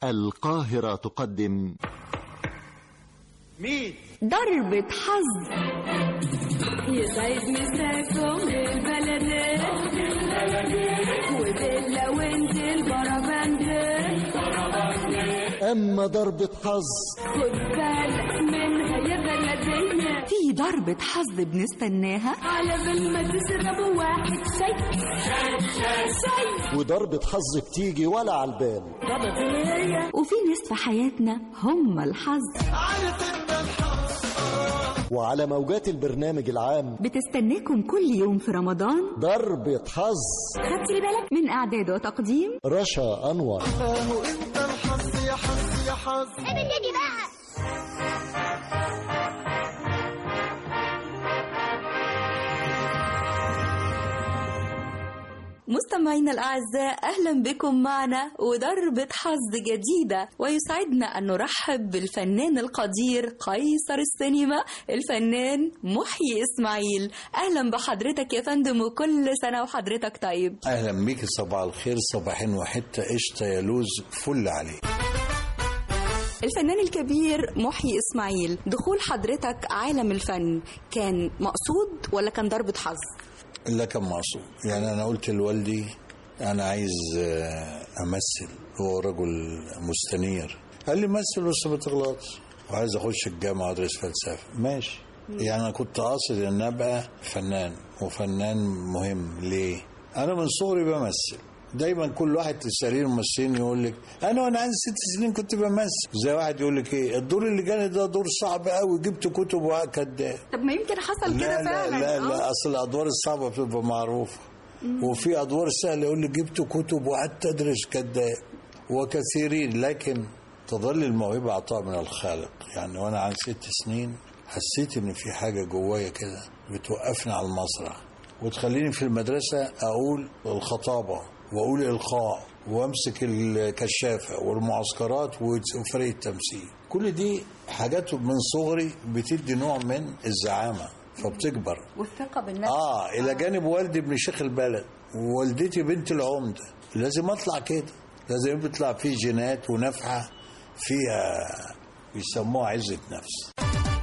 القاهرة تقدم مين ضربة حظ يسعد مساكم البلد وبيلا وانت البربند أما ضربة حظ خد بالك منها يا بلدينا في ضربة حظ بنستناها على بال ما تشربوا واحد شاي شاي وضربة حظ بتيجي ولا على البال وفي ناس في حياتنا هم الحظ وعلى موجات البرنامج العام بتستناكم كل يوم في رمضان ضربة حظ خدتي بالك من إعداد وتقديم رشا أنور مستمعينا الأعزاء أهلا بكم معنا وضربة حظ جديدة ويسعدنا أن نرحب بالفنان القدير قيصر السينما الفنان محيي إسماعيل أهلا بحضرتك يا فندم وكل سنة وحضرتك طيب اهلا بيك صباح الخير صباحين وحته قشطه يا لوز فل عليك الفنان الكبير محيي إسماعيل دخول حضرتك عالم الفن كان مقصود ولا كان ضربة حظ؟ لا كان مقصود يعني انا قلت لوالدي انا عايز آه، امثل هو رجل مستنير قال لي مثل بس ما تغلطش وعايز اخش الجامعه ادرس فلسفه ماشي يعني انا كنت قاصد ان ابقى فنان وفنان مهم ليه انا من صغري بمثل دايما كل واحد تساليه الممثلين يقول لك انا وانا عندي ست سنين كنت بمثل زي واحد يقول لك ايه الدور اللي جاني ده دور صعب قوي جبت كتب وكذاب طب ما يمكن حصل كده لا لا فعلا لا آه. لا اصل الادوار الصعبه بتبقى معروفه وفي ادوار سهله يقول لي جبت كتب وقعدت ادرس كذاب وكثيرين لكن تظل الموهبه عطاء من الخالق يعني وانا عن ست سنين حسيت ان في حاجه جوايا كده بتوقفني على المسرح وتخليني في المدرسه اقول الخطابه واقول القاء وامسك الكشافه والمعسكرات وفريق التمثيل كل دي حاجات من صغري بتدي نوع من الزعامه فبتكبر والثقة بالنفس اه الى جانب والدي ابن شيخ البلد ووالدتي بنت العمده لازم اطلع كده لازم يطلع فيه جينات ونفحه فيها بيسموها عزه نفس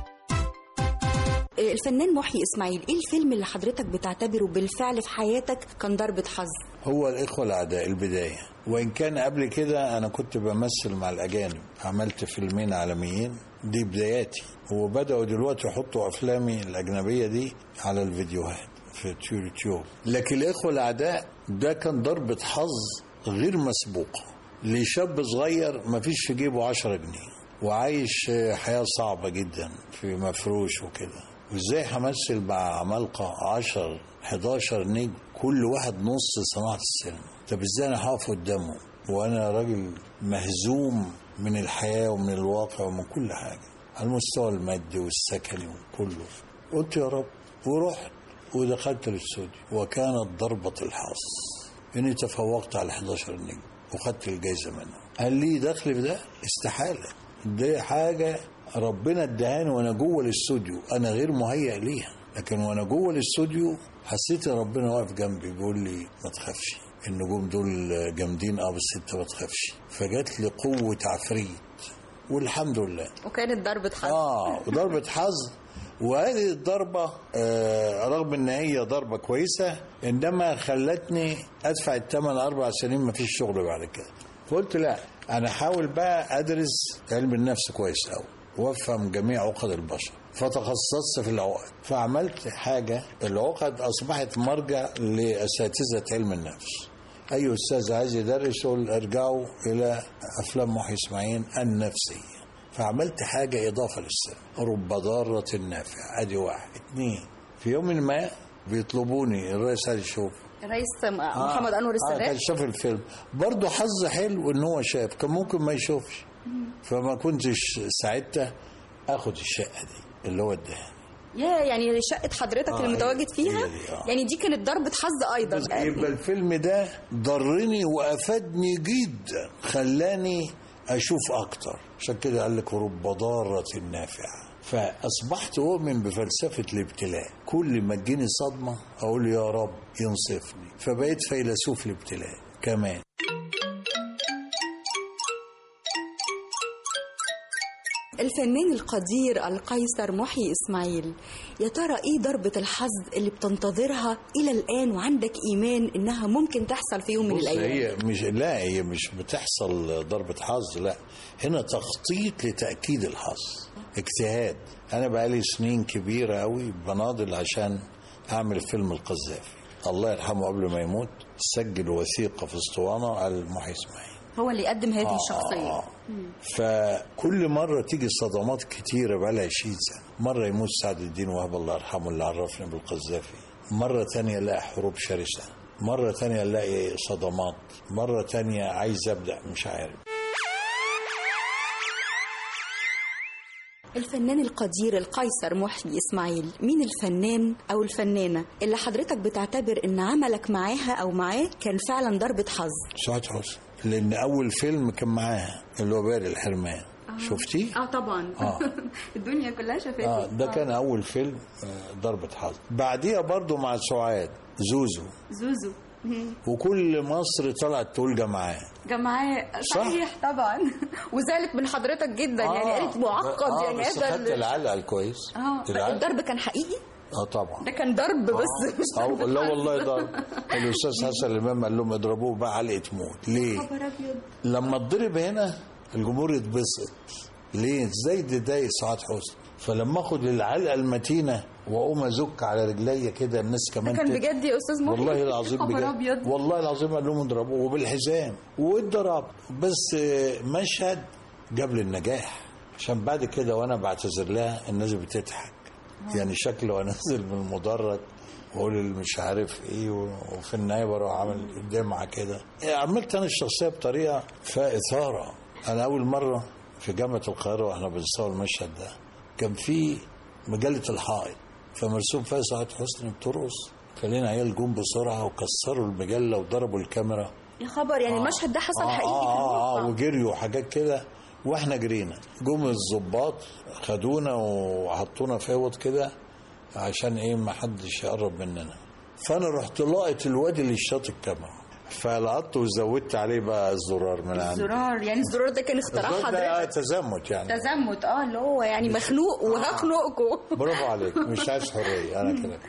الفنان محيي اسماعيل ايه الفيلم اللي حضرتك بتعتبره بالفعل في حياتك كان ضربة حظ هو الإخوة الأعداء البداية وإن كان قبل كده أنا كنت بمثل مع الأجانب عملت فيلمين عالميين دي بداياتي وبدأوا دلوقتي يحطوا أفلامي الأجنبية دي على الفيديوهات في يوتيوب لكن الإخوة الأعداء ده كان ضربة حظ غير مسبوقة لشاب صغير ما فيش في جيبه عشرة جنيه وعايش حياة صعبة جدا في مفروش وكده وازاي همثل مع عمالقة 10 11 نجم كل واحد نص صناعة السينما طب ازاي انا هقف قدامهم وانا راجل مهزوم من الحياة ومن الواقع ومن كل حاجة على المستوى المادي والسكني وكله قلت يا رب ورحت ودخلت الاستوديو وكانت ضربة الحظ اني تفوقت على 11 نجم وخدت الجايزة منه هل لي دخل في ده؟ استحالة دي حاجة ربنا ادهاني وانا جوه الاستوديو انا غير مهيئ ليها لكن وانا جوه الاستوديو حسيت ان ربنا واقف جنبي بيقول لي ما تخافش النجوم دول جامدين اه بس انت ما تخافش فجات لي قوه عفريت والحمد لله وكانت ضربة حظ اه وضربة حظ وهذه الضربة آه رغم ان هي ضربة كويسة انما خلتني ادفع الثمن اربع سنين ما فيش شغل بعد كده فقلت لا انا احاول بقى ادرس علم النفس كويس قوي وافهم جميع عقد البشر فتخصصت في العقد فعملت حاجة العقد اصبحت مرجع لاساتذة علم النفس اي استاذ عايز يدرس يقول ارجعوا الى افلام محي اسماعيل النفسيه فعملت حاجه اضافه للسينما رب ضاره نافعه ادي واحد اثنين في يوم ما بيطلبوني الرئيس علي شوف الرئيس محمد انور آه كان السادات شاف الفيلم برضه حظ حلو ان هو شاف كان ممكن ما يشوفش فما كنتش ساعتها اخد الشقه دي اللي هو اداها يا يعني شقة حضرتك آه، اللي متواجد هي- فيها هي دي، آه. يعني دي كانت ضربة حظ ايضا يبقى الفيلم ده ضرني وافادني جدا خلاني اشوف اكتر عشان كده قال لك رب ضاره نافعه فاصبحت اؤمن بفلسفه الابتلاء كل ما تجيني صدمه اقول يا رب ينصفني فبقيت فيلسوف الابتلاء كمان الفنان القدير القيصر محيي إسماعيل يا ترى إيه ضربة الحظ اللي بتنتظرها إلى الآن وعندك إيمان إنها ممكن تحصل في يوم من بص الأيام هي مش لا هي مش بتحصل ضربة حظ لا هنا تخطيط لتأكيد الحظ اجتهاد أنا بقالي سنين كبيرة أوي بناضل عشان أعمل فيلم القذافي الله يرحمه قبل ما يموت سجل وثيقة في اسطوانة على محي إسماعيل هو اللي يقدم هذه آه، الشخصية آه. فكل مرة تيجي صدمات كتيرة بقى لها 20 سنة مرة يموت سعد الدين وهب الله يرحمه اللي عرفني بالقذافي مرة تانية الاقي حروب شرسة مرة تانية الاقي صدمات مرة تانية عايز ابدأ مش عارف الفنان القدير القيصر محيي إسماعيل مين الفنان أو الفنانة اللي حضرتك بتعتبر إن عملك معاها أو معاه كان فعلا ضربة حظ سعاد حسني لان اول فيلم كان معاها اللي هو باري الحرمان شفتيه؟ اه طبعا آه. الدنيا كلها شافته اه ده كان اول فيلم آه، ضربة حظ بعديها برضو مع سعاد زوزو زوزو وكل مصر طلعت تقول معاه جماعة صح. صحيح طبعا وذلك من حضرتك جدا يعني قالت معقد آه يعني بس هذا خدت ال- العلقه الكويس اه العلقة. الضرب كان حقيقي اه طبعا ده كان ضرب بس مش أو ضرب لا حظ. والله ضرب الاستاذ حسن الامام قال لهم اضربوه بقى علقه موت ليه؟ خبر ابيض لما اتضرب هنا الجمهور يتبسط ليه؟ ازاي ده ضايق سعاد حسني فلما اخد العلقه المتينه واقوم ازك على رجليا كده الناس كمان كان تت- بجد يا استاذ محمد والله العظيم خبر بجد ابيض والله العظيم قال لهم اضربوه وبالحزام واتضرب بس آه، مشهد جاب لي النجاح عشان بعد كده وانا بعتذر لها الناس بتضحك يعني شكله وانا نازل من المدرج واقول اللي مش عارف ايه و- وفي النهايه بروح اعمل دمعه كده عملت انا الشخصيه بطريقه فيها اثاره انا اول مره في جامعه القاهره واحنا بنصور المشهد ده كان في مجله الحائط فمرسوم فيها سعاد حسني بترقص فلقينا عيال جم بسرعه وكسروا المجله وضربوا الكاميرا يا خبر يعني المشهد ده حصل آه حقيقي آه في آه, آه الواقع وجريوا وحاجات كده واحنا جرينا جم الظباط خدونا وحطونا في اوض كده عشان ايه ما حدش يقرب مننا فانا رحت لاقط الواد اللي شاط الكاميرا فلقطت وزودت عليه بقى الزرار من عندي الزرار يعني الزرار ده كان اختراع الزرار ده حضرتك تزمت يعني تزمت اه اللي هو يعني مخنوق وهخنقكم برافو عليك مش عايز حريه انا كده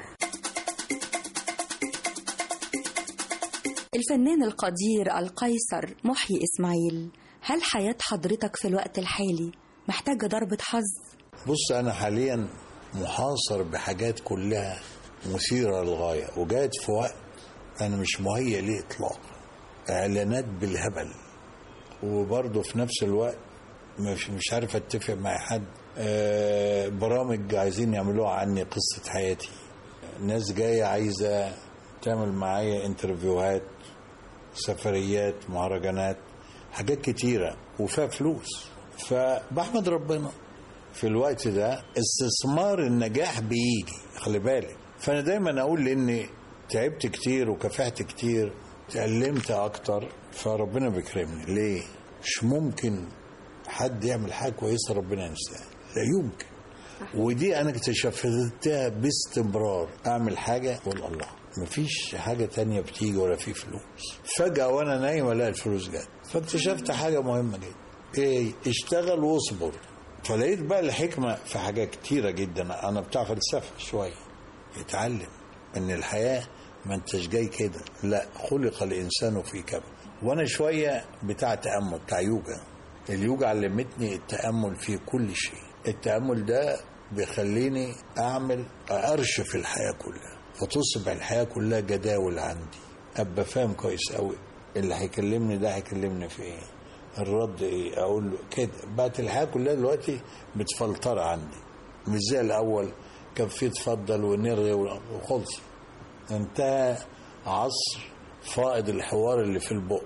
الفنان القدير القيصر محيي إسماعيل هل حياة حضرتك في الوقت الحالي محتاجة ضربة حظ؟ بص انا حاليا محاصر بحاجات كلها مثيره للغايه وجات في وقت انا مش مهيئ ليه اطلاقا اعلانات بالهبل وبرضه في نفس الوقت مش مش عارف اتفق مع حد آه، برامج عايزين يعملوها عني قصه حياتي ناس جايه عايزه تعمل معايا انترفيوهات سفريات مهرجانات حاجات كتيره وفيها فلوس فبحمد ربنا في الوقت ده استثمار النجاح بيجي خلي بالك فانا دايما اقول لاني تعبت كتير وكافحت كتير اتعلمت اكتر فربنا بيكرمني ليه مش ممكن حد يعمل حاجه كويسه ربنا ينساها لا يمكن ودي انا اكتشفتها باستمرار اعمل حاجه اقول الله مفيش حاجه تانية بتيجي ولا في فلوس فجاه وانا نايم الاقي الفلوس جت فاكتشفت حاجه مهمه جدا ايه اشتغل واصبر فلقيت بقى الحكمه في حاجات كتيره جدا انا بتاع فلسفه شويه اتعلم ان الحياه ما انتش جاي كده لا خلق الانسان في كبد وانا شويه بتاع تامل بتاع يوجا اليوجا علمتني التامل في كل شيء التامل ده بيخليني اعمل ارشف الحياه كلها فتصبح الحياه كلها جداول عندي ابقى فاهم كويس قوي اللي هيكلمني ده هيكلمني في ايه الرد ايه اقول له كده بقت الحياه كلها دلوقتي متفلتره عندي مش زي الاول كان في تفضل ونرغي وخلص انتهى عصر فائض الحوار اللي في البق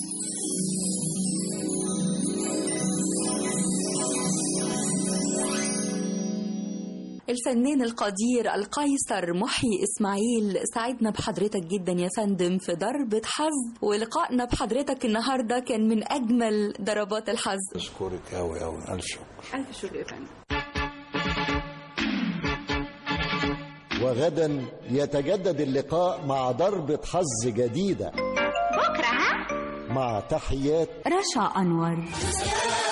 الفنان القدير القيصر محيي إسماعيل سعدنا بحضرتك جدا يا فندم في ضربة حظ ولقائنا بحضرتك النهاردة كان من أجمل ضربات الحظ اشكرك قوي قوي الف شكر ألف شكر يا فندم وغدا يتجدد اللقاء مع ضربة حظ جديدة بكرة ها مع تحيات رشا أنور